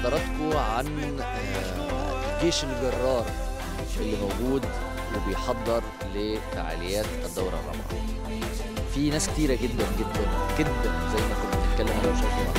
حضراتكم عن آه، الجيش الجرار اللي موجود وبيحضر لفعاليات الدورة الرابعة في ناس كتيرة جدا جدا جدا زي ما كنا بنتكلم انا وشايفين مع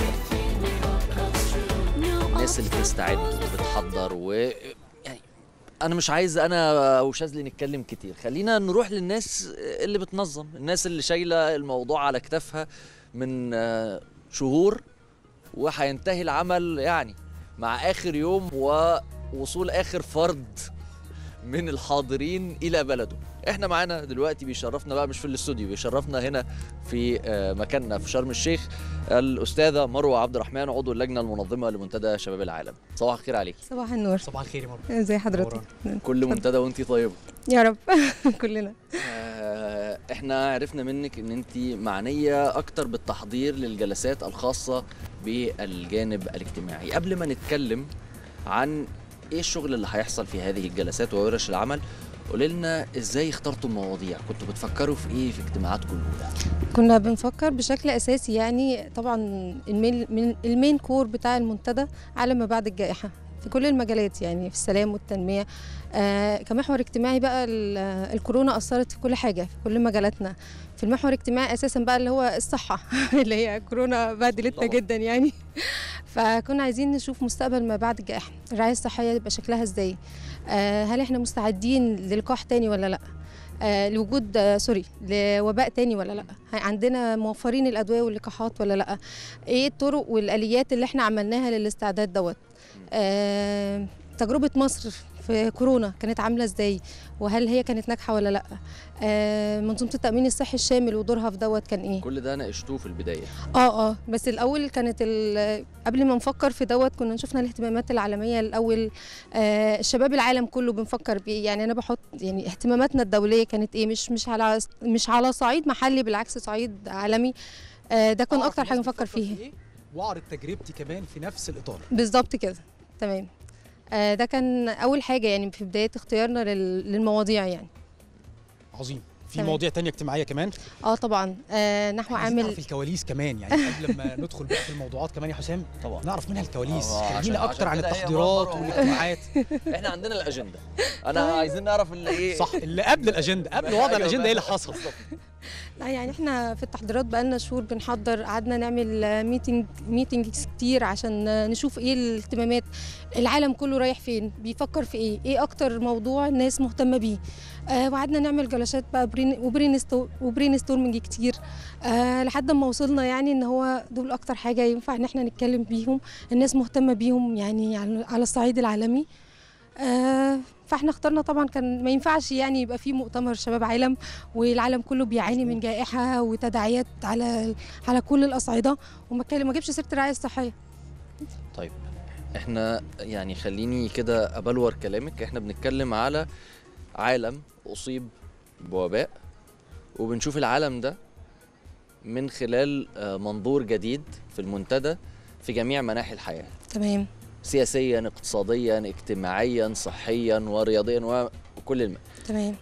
حضرتك الناس اللي بتستعد وبتحضر و يعني انا مش عايز انا وشاذلي نتكلم كتير خلينا نروح للناس اللي بتنظم الناس اللي شايله الموضوع على كتافها من آه، شهور وهينتهي العمل يعني مع اخر يوم ووصول اخر فرد من الحاضرين الى بلده احنا معانا دلوقتي بيشرفنا بقى مش في الاستوديو بيشرفنا هنا في آه، مكاننا في شرم الشيخ الاستاذه مروه عبد الرحمن عضو اللجنه المنظمه لمنتدى شباب العالم صباح الخير عليك صباح النور صباح الخير يا مرة ازي حضرتك كل منتدى وانت طيبه يا رب كلنا آه، احنا عرفنا منك ان انت معنيه اكتر بالتحضير للجلسات الخاصه بالجانب الاجتماعي قبل ما نتكلم عن ايه الشغل اللي هيحصل في هذه الجلسات وورش العمل قولي لنا ازاي اخترتوا المواضيع كنتوا بتفكروا في ايه في اجتماعاتكم الاولى كنا بنفكر بشكل اساسي يعني طبعا المين من المين كور بتاع المنتدى على ما بعد الجائحه في كل المجالات يعني في السلام والتنميه آه كمحور اجتماعي بقى ال- الكورونا اثرت في كل حاجه في كل مجالاتنا في المحور الاجتماعي اساسا بقى اللي هو الصحه اللي هي كورونا بهدلتنا طبعاً. جدا يعني فكنا عايزين نشوف مستقبل ما بعد الجائحه الرعايه الصحيه يبقى شكلها ازاي آه هل احنا مستعدين للقاح تاني ولا لا آه لوجود آه سوري لوباء تاني ولا لا ه- عندنا موفرين الادويه واللقاحات ولا لا ايه الطرق والاليات اللي احنا عملناها للاستعداد دوت آه تجربه مصر في كورونا كانت عامله ازاي وهل هي كانت ناجحه ولا لا آه منظومه التامين الصحي الشامل ودورها في دوت كان ايه كل ده ناقشتوه في البدايه اه اه بس الاول كانت ال- قبل ما نفكر في دوت كنا شفنا الاهتمامات العالميه الاول آه الشباب العالم كله بنفكر بيه يعني انا بحط يعني اهتماماتنا الدوليه كانت ايه مش مش على مش على صعيد محلي بالعكس صعيد عالمي آه ده كان آه، اكتر في حاجه ناس نفكر بتفكر في فيها إيه؟ واعرض تجربتي كمان في نفس الاطار بالظبط كده تمام آه ده كان اول حاجه يعني في بدايه اختيارنا لل- للمواضيع يعني عظيم في تمام. مواضيع تانية اجتماعيه كمان اه طبعا آه نحو عايزين عامل نعرف الكواليس كمان يعني قبل ما ندخل بقى في الموضوعات كمان يا حسام طبعا نعرف منها الكواليس آه، عشان- كلمينا اكتر عشان عن كده هي التحضيرات مرة و- والاجتماعات احنا عندنا الاجنده انا عايزين نعرف اللي ايه صح اللي قبل الاجنده قبل وضع أيوة الاجنده بقى. ايه اللي حصل لا يعني احنا في التحضيرات بقالنا شهور بنحضر قعدنا نعمل ميتنج ميتنجز كتير عشان نشوف ايه الاهتمامات العالم كله رايح فين بيفكر في ايه ايه اكتر موضوع الناس مهتمه بيه آه وقعدنا نعمل جلسات بقى برين وبرين ستو وبرين ستورمنج كتير آه لحد ما وصلنا يعني ان هو دول اكتر حاجه ينفع ان احنا نتكلم بيهم الناس مهتمه بيهم يعني على على الصعيد العالمي آه فاحنا اخترنا طبعا كان ما ينفعش يعني يبقى في مؤتمر شباب عالم والعالم كله بيعاني من جائحه وتداعيات على على كل الاصعده وما اتكلم ما جبش سيره الرعايه الصحيه طيب احنا يعني خليني كده ابلور كلامك احنا بنتكلم على عالم اصيب بوباء وبنشوف العالم ده من خلال آه، منظور جديد في المنتدى في جميع مناحي الحياه تمام سياسيا اقتصاديا اجتماعيا صحيا ورياضيا وكل الم... تمام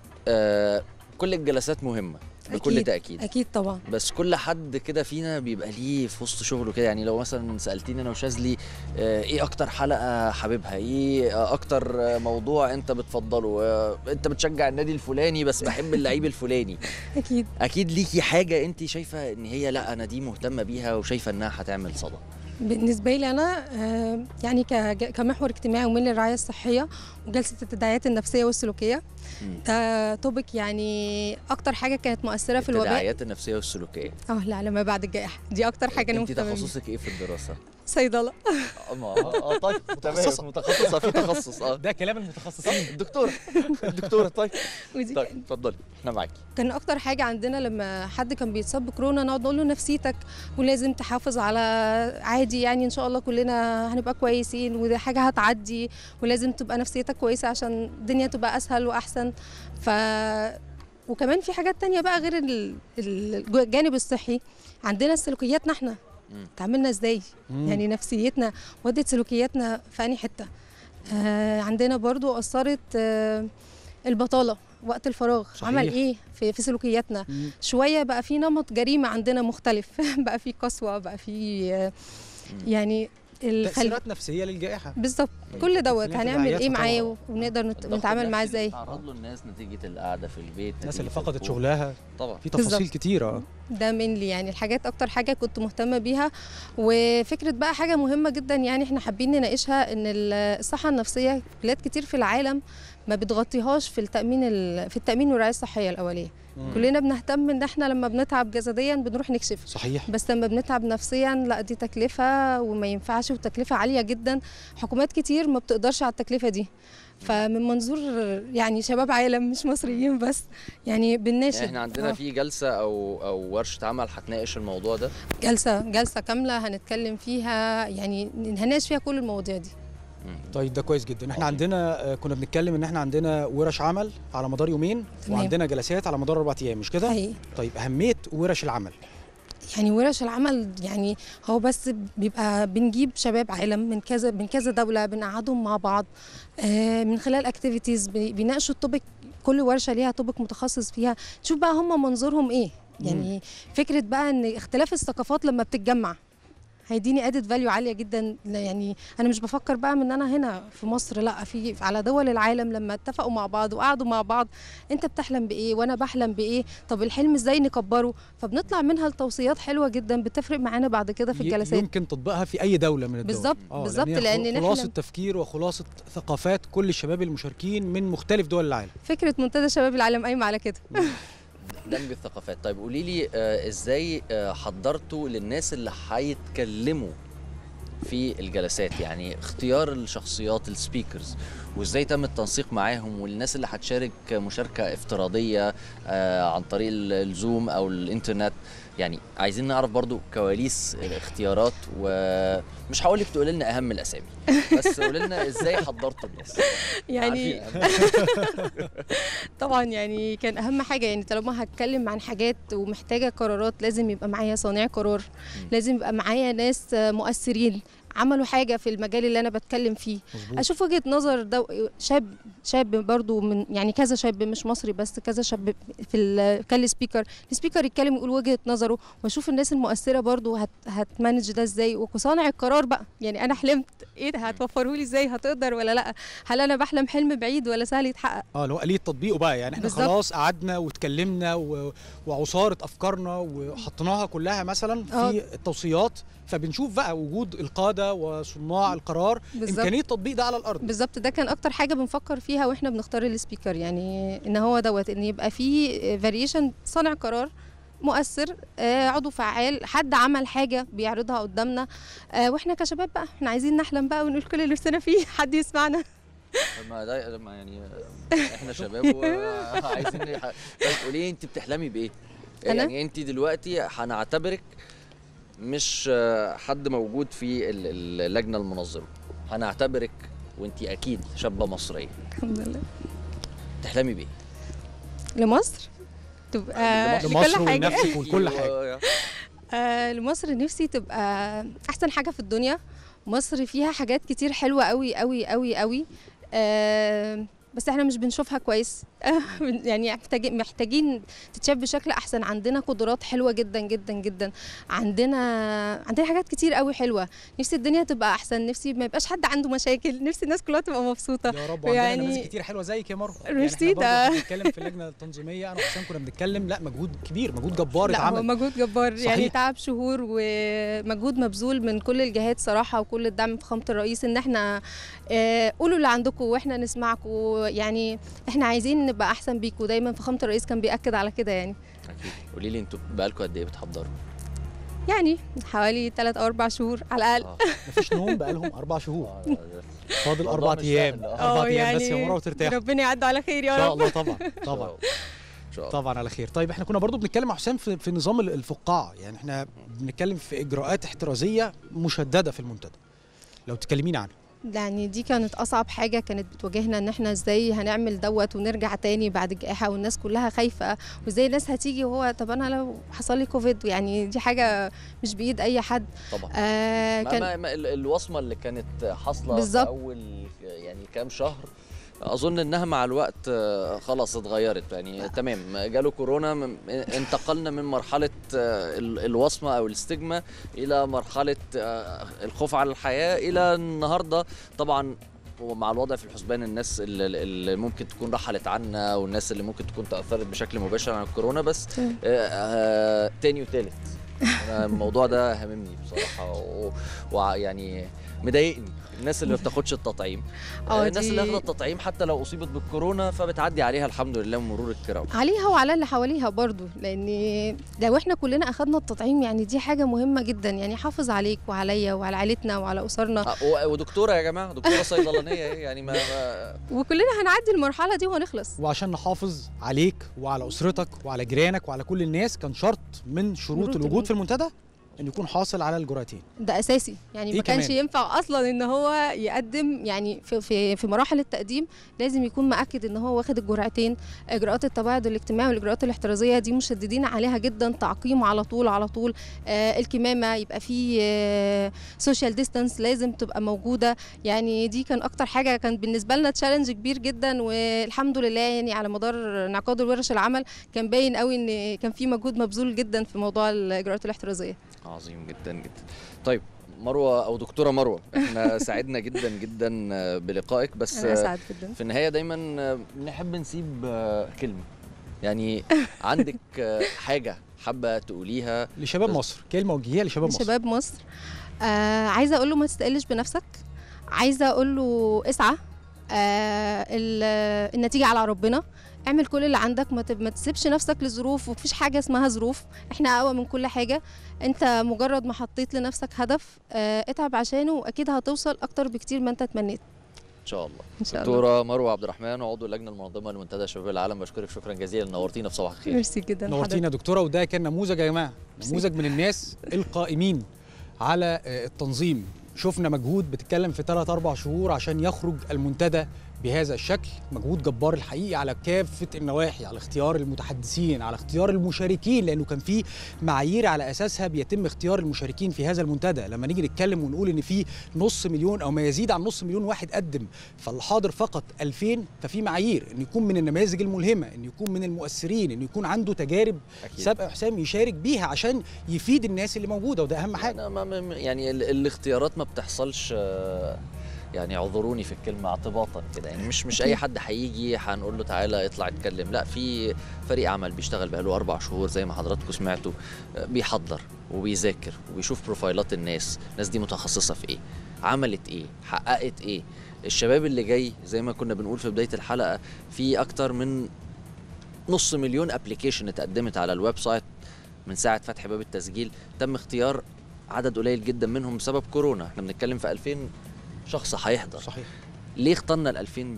آه كل الجلسات مهمه بكل أكيد. تاكيد اكيد طبعا بس كل حد كده فينا بيبقى ليه في وسط شغله كده يعني لو مثلا سالتيني انا وشاذلي آه، ايه اكتر حلقه حاببها ايه آه، اكتر آه، موضوع انت بتفضله آه، انت بتشجع النادي الفلاني بس بحب اللعيب الفلاني اكيد اكيد ليكي حاجه انت شايفه ان هي لا انا دي مهتمه بيها وشايفه انها هتعمل صدى بالنسبه لي انا آه، يعني كج- كمحور اجتماعي ومن الرعايه الصحيه وجلسه التداعيات النفسيه والسلوكيه مم. ده توبك يعني اكتر حاجه كانت مؤثره في الوباء التداعيات النفسيه والسلوكيه اه لا لما بعد الجائحه دي اكتر حاجه انا انت مهتمه بيها تخصصك ايه في الدراسه صيدله اه ما- اه طيب متخصصة. تمام متخصصه في تخصص اه ده كلام المتخصصين الدكتوره الدكتوره طيب ودي طيب اتفضلي احنا معاكي كان اكتر حاجه عندنا لما حد كان بيتصاب بكورونا نقعد نقول له نفسيتك ولازم تحافظ على عادي يعني ان شاء الله كلنا هنبقى كويسين ودي حاجه هتعدي ولازم تبقى نفسيتك كويسه عشان الدنيا تبقى اسهل واحسن ف وكمان في حاجات تانية بقى غير ال- ال- الجانب الصحي عندنا سلوكياتنا احنا مم. تعاملنا ازاي مم. يعني نفسيتنا ودت سلوكياتنا في أنهي حته آه عندنا برضو اثرت آه البطاله وقت الفراغ صحيح. عمل ايه في, في سلوكياتنا مم. شويه بقى في نمط جريمه عندنا مختلف بقى في قسوه بقى في آه، يعني الخل... تاثيرات نفسيه للجائحه بالظبط كل دوت كمية هنعمل ايه تداعياتها معاه طبعاً. ونقدر نت- الضغط نتعامل معاه النفسي اللي ازاي بتتعرض له الناس نتيجه القعده في البيت الناس اللي نتيجة فقدت الخوف. شغلها طبعا في تفاصيل بالظبط. كتيره ده منلي يعني الحاجات اكتر حاجه كنت مهتمه بيها وفكره بقى حاجه مهمه جدا يعني احنا حابين نناقشها ان ال- الصحه النفسيه بلاد كتير في العالم ما بتغطيهاش في التامين ال- في التامين والرعايه الصحيه الاوليه مم. كلنا بنهتم ان احنا لما بنتعب جسديا بنروح نكشف صحيح بس لما بنتعب نفسيا لا دي تكلفه وما ينفعش وتكلفه عاليه جدا حكومات كتير ما بتقدرش على التكلفه دي فمن منظور يعني شباب عالم مش مصريين بس يعني بنناشد يعني احنا عندنا آه. في جلسه او او ورشه عمل هتناقش الموضوع ده جلسه جلسه كامله هنتكلم فيها يعني هنناقش فيها كل المواضيع دي مم. طيب ده كويس جدا احنا عظيم. عندنا آه، كنا بنتكلم ان احنا عندنا ورش عمل على مدار يومين تمام. وعندنا جلسات على مدار اربع ايام مش كده حقيقي طيب اهميه ورش العمل يعني ورش العمل يعني هو بس بيبقى بنجيب شباب عالم من كذا من كذا دوله بنقعدهم مع بعض آه، من خلال اكتيفيتيز بيناقشوا التوبيك كل ورشه ليها توبيك متخصص فيها تشوف بقى هم منظورهم ايه يعني فكره بقى ان اختلاف الثقافات لما بتتجمع هيديني ادد فاليو عاليه جدا لا يعني انا مش بفكر بقى من انا هنا في مصر لا في على دول العالم لما اتفقوا مع بعض وقعدوا مع بعض انت بتحلم بايه وانا بحلم بايه طب الحلم ازاي نكبره فبنطلع منها لتوصيات حلوه جدا بتفرق معانا بعد كده في ي- الجلسات يمكن تطبيقها في اي دوله من الدول بالظبط آه، بالظبط هي لان خلاصه نحلم تفكير وخلاصه ثقافات كل الشباب المشاركين من مختلف دول العالم فكره منتدى شباب العالم قايمه على كده دمج الثقافات طيب قولي لي آه ازاي آه حضرتوا للناس اللي هيتكلموا في الجلسات يعني اختيار الشخصيات السبيكرز وازاي تم التنسيق معاهم والناس اللي هتشارك مشاركه افتراضيه آه عن طريق ال- الزوم او الانترنت يعني عايزين نعرف برضو كواليس الاختيارات ومش هقول لك تقول لنا اهم الاسامي بس قول لنا ازاي حضرتوا الناس يعني عارفين أهم. طبعا يعني كان اهم حاجه يعني طالما هتكلم عن حاجات ومحتاجه قرارات لازم يبقى معايا صانع قرار لازم يبقى معايا ناس مؤثرين عملوا حاجه في المجال اللي انا بتكلم فيه مظبوط اشوف وجهه نظر دو شاب شاب برضو من يعني كذا شاب مش مصري بس كذا شاب في ال- كان السبيكر السبيكر يتكلم يقول وجهه نظره واشوف الناس المؤثره برضو هت هتمانج ده ازاي وصانع القرار بقى يعني انا حلمت ايه ده هتوفروا لي ازاي هتقدر ولا لا هل انا بحلم حلم بعيد ولا سهل يتحقق اه اللي هو آلية تطبيقه بقى يعني احنا بالظبط. خلاص قعدنا واتكلمنا و... وعصارة افكارنا وحطيناها كلها مثلا آه. في التوصيات فبنشوف بقى وجود القادة وصناع القرار بالظبط امكانية تطبيق ده على الارض بالظبط ده كان اكتر حاجه بنفكر فيها واحنا بنختار السبيكر يعني ان هو دوت ان يبقى في فاريشن صانع قرار مؤثر آه، عضو فعال حد عمل حاجه بيعرضها قدامنا آه، واحنا كشباب بقى احنا عايزين نحلم بقى ونقول كل اللي نفسنا فيه حد يسمعنا ما ده ما يعني احنا شباب وعايزين نح- طيب قولي لي انت بتحلمي بايه؟ أنا؟ يعني انت دلوقتي هنعتبرك مش آه، حد موجود في ال- ال- اللجنه المنظمه هنعتبرك وانت اكيد شابه مصريه الحمد لله تحلمي بايه؟ لمصر تبقى لمصر لكل لمصر حاجه ولنفسك ولكل حاجة أيوة. آه، لمصر نفسي تبقى احسن حاجه في الدنيا مصر فيها حاجات كتير حلوه قوي قوي قوي قوي آه، بس احنا مش بنشوفها كويس يعني محتاجين محتاجين تتشاف بشكل احسن عندنا قدرات حلوه جدا جدا جدا عندنا عندنا حاجات كتير قوي حلوه نفسي الدنيا تبقى احسن نفسي ما يبقاش حد عنده مشاكل نفسي الناس كلها تبقى مبسوطه يا رب وعندنا يعني- نماذج كتير حلوه زيك يا مروه ميرسي يعني احنا ده. برضه بنتكلم في اللجنه التنظيميه انا وحسام كنا بنتكلم لا مجهود كبير مجهود جبار لا هو اتعمل مجهود جبار صحيح. يعني تعب شهور ومجهود مبذول من كل الجهات صراحه وكل الدعم من فخامه الرئيس ان احنا آه، قولوا اللي عندكم واحنا نسمعكم يعني احنا عايزين نبقى احسن بيكم دايما فخامه الرئيس كان بياكد على كده يعني اكيد قولي لي انتوا بقالكم قد ايه بتحضروا؟ يعني حوالي 3 او 4 شهور على الاقل آه. مفيش نوم بقالهم اربع شهور آه، ده- فاضل الموضوع اربع مش ايام سهل. آه. اربع آه، ايام بس يا يعني مروه وترتاح ربنا يعدوا على خير ان يا شاء رب الله طبعا طبعا ان شاء الله طبعا على خير طيب احنا كنا برضو بنتكلم مع حسام في, في نظام ال- الفقاعه يعني احنا بنتكلم في اجراءات احترازيه مشدده في المنتدى لو تكلمينا عنها يعني دي كانت اصعب حاجه كانت بتواجهنا ان احنا ازاي هنعمل دوت ونرجع تاني بعد الجائحه والناس كلها خايفه وازاي الناس هتيجي وهو طب انا لو حصل لي كوفيد يعني دي حاجه مش بايد اي حد طبعا آه ما كان ما ما ال- الوصمه اللي كانت حاصله في بالظبط. اول يعني كام شهر اظن انها مع الوقت آه، خلاص اتغيرت يعني تمام جاله كورونا م- انتقلنا من مرحله آه، ال- الوصمه او الاستجمة الى مرحله آه، الخوف على الحياه الى النهارده طبعا ومع الوضع في الحسبان الناس اللي, اللي ممكن تكون رحلت عنا والناس اللي ممكن تكون تاثرت بشكل مباشر عن الكورونا بس تمام. آه، آه، تاني وتالت أنا الموضوع ده هاممني بصراحه و- ويعني مضايقني الناس اللي ما بتاخدش التطعيم اه الناس دي- اللي اخذت التطعيم حتى لو اصيبت بالكورونا فبتعدي عليها الحمد لله مرور الكرام عليها وعلى اللي حواليها برضو لان لو احنا كلنا اخدنا التطعيم يعني دي حاجه مهمه جدا يعني حافظ عليك وعليا وعلى عيلتنا وعلى اسرنا آه، و- ودكتوره يا جماعه دكتوره صيدلانيه إيه، يعني ما, ما وكلنا هنعدي المرحله دي وهنخلص وعشان نحافظ عليك وعلى اسرتك وعلى جيرانك وعلى كل الناس كان شرط من شروط شروط الوجود الوجود. في المنتدى ان يكون حاصل على الجرعتين ده اساسي يعني إيه ما كانش كمان؟ ينفع اصلا ان هو يقدم يعني في في في مراحل التقديم لازم يكون مأكد ان هو واخد الجرعتين اجراءات التباعد الاجتماعي والاجراءات الاحترازيه دي مشددين عليها جدا تعقيم على طول على طول آه الكمامه يبقى في آه سوشيال ديستانس لازم تبقى موجوده يعني دي كان اكتر حاجه كان بالنسبه لنا تشالنج كبير جدا والحمد لله يعني على مدار انعقاد ورش العمل كان باين قوي ان كان في مجهود مبذول جدا في موضوع الاجراءات الاحترازيه عظيم جدا جدا طيب مروه او دكتوره مروه احنا سعدنا جدا جدا آه، بلقائك بس انا آه، اسعد جدا في النهايه دايما آه، بنحب نسيب آه، كلمه يعني عندك آه، حاجه حابه تقوليها لشباب مصر كلمه وجهيه لشباب مصر شباب مصر آه عايزه اقول له ما تستقلش بنفسك عايزه اقول له اسعى آه ال- النتيجه على ربنا اعمل كل اللي عندك ما تب- ما تسيبش نفسك لظروف ومفيش حاجه اسمها ظروف احنا اقوى من كل حاجه انت مجرد ما حطيت لنفسك هدف آه اتعب عشانه واكيد هتوصل اكتر بكتير ما انت تمنيت ان شاء الله ان شاء الله دكتوره مروه عبد الرحمن عضو اللجنه المنظمه لمنتدى شباب العالم بشكرك شكرا جزيلا نورتينا في صباح الخير ميرسي جدا نورتينا يا دكتوره وده كان نموذج يا جماعه نموذج من الناس القائمين على آه، التنظيم شفنا مجهود بتتكلم في 3 4 شهور عشان يخرج المنتدى بهذا الشكل مجهود جبار الحقيقي على كافه النواحي على اختيار المتحدثين على اختيار المشاركين لانه كان في معايير على اساسها بيتم اختيار المشاركين في هذا المنتدى لما نيجي نتكلم ونقول ان في نص مليون او ما يزيد عن نص مليون واحد قدم فالحاضر فقط 2000 ففي معايير ان يكون من النماذج الملهمه ان يكون من المؤثرين ان يكون عنده تجارب اكيد سابقه حسام يشارك بيها عشان يفيد الناس اللي موجوده وده اهم حاجه أنا ما ما- يعني ال- الاختيارات ما بتحصلش آه، يعني اعذروني في الكلمه اعتباطا كده يعني مش مش اي حد هيجي هنقول له تعالى اطلع اتكلم لا في فريق عمل بيشتغل بقاله اربع شهور زي ما حضراتكم سمعتوا آه، بيحضر وبيذاكر وبيشوف بروفايلات الناس الناس دي متخصصه في ايه عملت ايه حققت ايه الشباب اللي جاي زي ما كنا بنقول في بدايه الحلقه في اكتر من نص مليون ابلكيشن اتقدمت على الويب سايت من ساعه فتح باب التسجيل تم اختيار عدد قليل جدا منهم بسبب كورونا احنا بنتكلم في 2000 شخص هيحضر صحيح ليه اخترنا ال 2000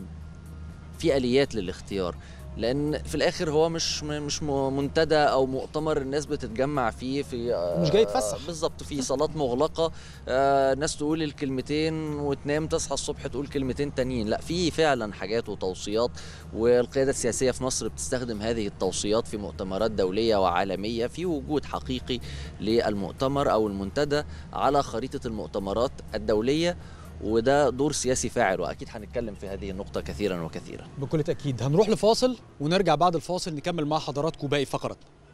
في اليات للاختيار لان في الاخر هو مش م- مش م- منتدى او مؤتمر الناس بتتجمع فيه في آه، مش جاي يتفسح. بالظبط في صالات مغلقه آه، ناس تقول الكلمتين وتنام تصحى الصبح تقول كلمتين تانيين لا في فعلا حاجات وتوصيات والقياده السياسيه في مصر بتستخدم هذه التوصيات في مؤتمرات دوليه وعالميه في وجود حقيقي للمؤتمر او المنتدى على خريطه المؤتمرات الدوليه وده دور سياسي فاعل واكيد هنتكلم في هذه النقطه كثيرا وكثيرا بكل تاكيد هنروح لفاصل ونرجع بعد الفاصل نكمل مع حضراتكم باقي فقراتنا